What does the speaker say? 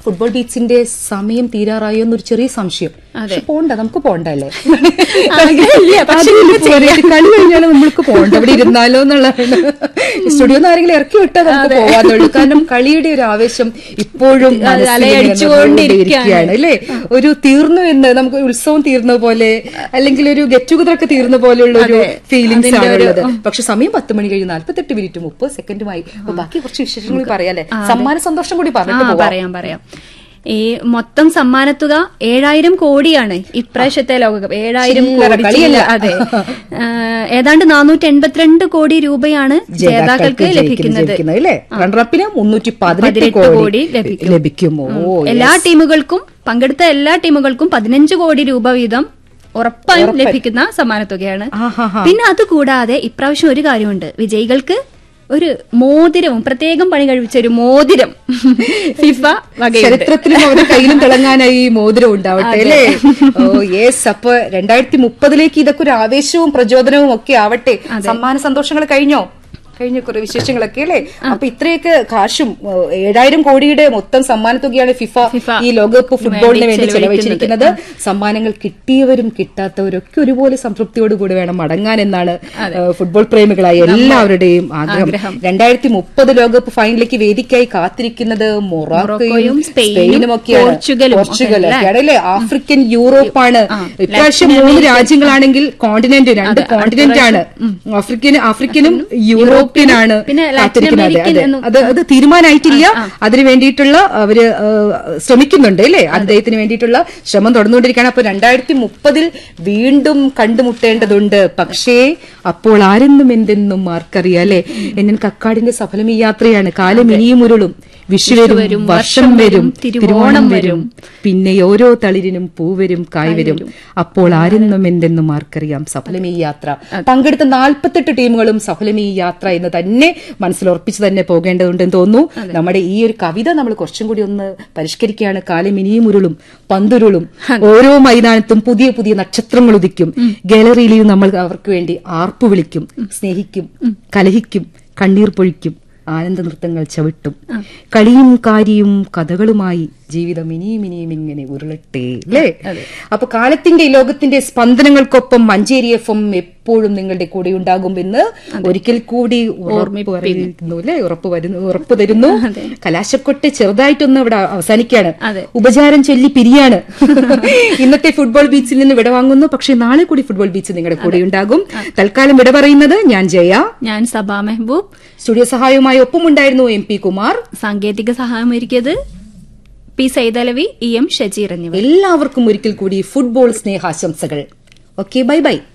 Football ബീച്ചിന്റെ സമയം തീരാറായോ എന്നൊരു ചെറിയ സംശയം പക്ഷെ പോണ്ട നമുക്ക് പോണ്ടല്ലേ ആഗ്രഹമില്ല, പക്ഷെ കളി കഴിഞ്ഞാലും നമ്മൾക്ക് പോണ്ട അവിടെ ഇരുന്നാലോ എന്നുള്ളതാണ് സ്റ്റുഡിയോ ആരെങ്കിലും ഇറക്കി വിട്ടാൽ നമുക്ക് പോവാന്നുള്ളൂ കാരണം കളിയുടെ ഒരു ആവേശം ഇപ്പോഴും മനസ്സിൽ ഇങ്ങനെ അലയടിച്ചുകൊണ്ടിരിക്കുകയാണ്. നിറഞ്ഞുകൊണ്ടിരിക്കുകയാണ് അല്ലേ ഒരു തീർന്നു എന്ന് നമുക്ക് ഉത്സവം തീർന്ന പോലെ അല്ലെങ്കിൽ ഒരു ഗെറ്റ് ടുഗദർ ഒക്കെ തീർന്ന പോലെയുള്ള ഒരു അതെ. ഫീലിംഗ്സ് അതിന്റെ ഒരു- ആണുള്ളത് പക്ഷെ സമയം പത്ത് മണി കഴിഞ്ഞ് നാല്പത്തെട്ട് മിനിറ്റ് മുപ്പത് സെക്കൻഡുമായി അപ്പൊ ബാക്കി കുറച്ച് വിശേഷങ്ങൾ കൂടി പറയാല്ലേ സമ്മാന സന്തോഷം കൂടി ആ പറഞ്ഞിട്ട് പോവാം പറയാം പറയാം ഈ മൊത്തം സമ്മാനത്തുക ഏഴായിരം കോടിയാണ് ഇപ്രാവശ്യത്തെ ലോകകപ്പ് ഏഴായിരം ചില്ലറ കോടി കളിയല്ല. ചില്ല- അതെ ആ, ഏതാണ്ട് നാനൂറ്റി എൺപത്തിരണ്ട് കോടി രൂപയാണ് ജേതാക്കൾക്ക് ലഭിക്കുന്നത് ജയിക്കുന്നത് അല്ലേ റണ്ണറപ്പിന് മുന്നൂറ്റി പതിനെട്ട് പതിനെട്ട് കോടി കോടി ലഭിക്കും. ലഭിക്കുമോ എല്ലാ ടീമുകൾക്കും പങ്കെടുത്ത എല്ലാ ടീമുകൾക്കും പതിനഞ്ച് കോടി രൂപ വീതം ഉറപ്പായും ലഭിക്കുന്ന സമ്മാനത്തുകയാണ് ആഹാഹാ. പിന്നെ അതുകൂടാതെ ഇപ്രാവശ്യം ഒരു കാര്യമുണ്ട് വിജയികൾക്ക് ഒരു മോതിരവും പ്രത്യേകം പണി കഴിപ്പിച്ച ഒരു മോതിരം ഫിഫ വകയുണ്ട് ചരിത്രത്തിലും അവരുടെ കയ്യിലും തിളങ്ങാനായി ഈ മോതിരം ഉണ്ടാവട്ടെ അല്ലേ ഓ യെസ് അപ്പൊ രണ്ടായിരത്തി മുപ്പതിലേക്ക് ഇതൊക്കെ ഒരു ആവേശവും പ്രചോദനവും ഒക്കെ ആവട്ടെ സമ്മാന സന്തോഷങ്ങൾ കഴിഞ്ഞോ കഴിഞ്ഞ കുറെ വിശേഷങ്ങളൊക്കെ അല്ലേ അപ്പൊ ഇത്രയൊക്കെ കാശും ഏ, ഏഴായിരം കോടിയുടെ മൊത്തം സമ്മാന തുകയാണ് ഫിഫ ഫിഫ ഈ ലോകകപ്പ് ഫുട്ബോളിന് വേണ്ടി വേണ്ടി ചെലവഴിച്ചിരിക്കുന്നത് സമ്മാനങ്ങൾ കിട്ടിയവരും കിട്ടാത്തവരും ഒക്കെ ഒരുപോലെ സംതൃപ്തിയോടുകൂടി വേണം മടങ്ങാൻ എന്നാണ് ഏ, ഫുട്ബോൾ പ്രേമികളായ എല്ലാവരുടെയും ആഗ്രഹം ആഗ്രഹം. രണ്ടായിരത്തി മുപ്പത് ലോകകപ്പ് ഫൈനലിലേക്ക് വേദിക്കായി കാത്തിരിക്കുന്നത് മൊറാക്കോയും മൊറോക്കോയും സ്പെയിനും സ്പെയിനും ഒക്കെയാണ് പോർച്ചുഗലും ഒക്കെ പോർച്ചുഗൽ അല്ലേ? ഒക്കെയാണ് അല്ലേ ആഫ്രിക്കൻ യൂറോപ്പാണ് ആ, ഇപ്രാവശ്യം ലാറ്റിൻ മൂന്ന് അമേരിക്കൻ. രാജ്യങ്ങളാണെങ്കിൽ കോണ്ടിനെന്റ് രണ്ട് അതെ, കോണ്ടിനെന്റ് ആണ് ആഫ്രിക്കൻ ആഫ്രിക്കനും യൂറോപ്യനാണ് പിന്നെ ലാറ്റിൻ കാത്തിരിക്കുന്നത് അതെ, അമേരിക്കൻ അതെ. എന്നും- അത് അത് തീരുമാനമായിട്ടില്ല അതിന് വേണ്ടിയിട്ടുള്ള അവര് ആ, ശ്രമിക്കുന്നുണ്ട് അല്ലേ അദ്ദേഹത്തിന് വേണ്ടിയിട്ടുള്ള ശ്രമം തുടർന്നുകൊണ്ടിരിക്കുകയാണ് അപ്പൊ രണ്ടായിരത്തി മുപ്പതിൽ വീണ്ടും കണ്ടുമുട്ടേണ്ടതുണ്ട് പക്ഷേ അപ്പോൾ ആരെന്നും എന്തെന്നും ആർക്കറിയാം അല്ലേ എന്നൻ കക്കാടിന്റെ സഫലം ഈ യാത്രയാണ് കാലം ഇനിയും ഉരുളും വിഷു വരും വർഷം വരും തിരുവോണം വരും പിന്നെ ഓരോ തളിരിനും പൂവരും കായ്വരും അപ്പോൾ ആരെന്നും എന്തെന്നും ആർക്കറിയാം സഫലം ഈ യാത്ര പങ്കെടുത്ത നാൽപ്പത്തെട്ട് ടീമുകളും സഫലം ഈ യാത്ര എന്ന് തന്നെ മനസ്സിൽ ഉറപ്പിച്ച് തന്നെ പോകേണ്ടതുണ്ടെന്ന് തോന്നുന്നു നമ്മുടെ ഈ ഒരു കവിത നമ്മൾ കുറച്ചും കൂടി ഒന്ന് പരിഷ്കരിക്കുകയാണ് കാലം ഇനിയും ഉരുളും പന്തുരുളും ഓരോ മൈതാനത്തും പുതിയ പുതിയ നക്ഷത്രങ്ങൾ ഉദിക്കും ഗാലറിയിൽ നമ്മൾ അവർക്ക് വേണ്ടി ആർപ്പു വിളിക്കും സ്നേഹിക്കും കലഹിക്കും കണ്ണീർ പൊഴിക്കും ആനന്ദ നൃത്തങ്ങൾ ചവിട്ടും കളിയും കാരിയും കഥകളുമായി ജീവിതം ഇനിയും ഇനിയും ഇങ്ങനെ ഉരുളട്ടെ അല്ലേ അപ്പൊ കാലത്തിന്റെ ഈ ലോകത്തിന്റെ സ്പന്ദനങ്ങൾക്കൊപ്പം മഞ്ചേരി എഫ് എം എപ്പോഴും നിങ്ങളുടെ കൂടെ ഉണ്ടാകുമെന്ന് ഒരിക്കൽ കൂടി ഉറപ്പ് പറയുന്നു അല്ലേ ഉറപ്പ് വരുന്നു ഉറപ്പ് തരുന്നു കലാശക്കൊട്ട് ചെറുതായിട്ടൊന്ന് ഇവിടെ അവസാനിക്കുകയാണ് അതെ. ഉപചാരം ചൊല്ലി പിരിയാണ് ഇന്നത്തെ ഫുട്ബോൾ ബീച്ചിൽ നിന്ന് വിട വാങ്ങുന്നു പക്ഷെ നാളെ കൂടി ഫുട്ബോൾ ബീച്ച് നിങ്ങളുടെ കൂടെ ഉണ്ടാകും തൽക്കാലം വിട പറയുന്നത് ഞാൻ ജയ ഞാൻ സബാ മെഹബൂബ് സ്റ്റുഡിയോ സഹായവുമായി ഒപ്പമുണ്ടായിരുന്നു എം പി കുമാർ സാങ്കേതിക സഹായം ഒരുക്കിയത് P Saithalavi E M Shajeer എന്നിവർ എല്ലാവർക്കും ഒരിക്കൽ കൂടി ഫുട്ബോൾ സ്നേഹാശംസകൾ ഓക്കെ ബൈ ബൈ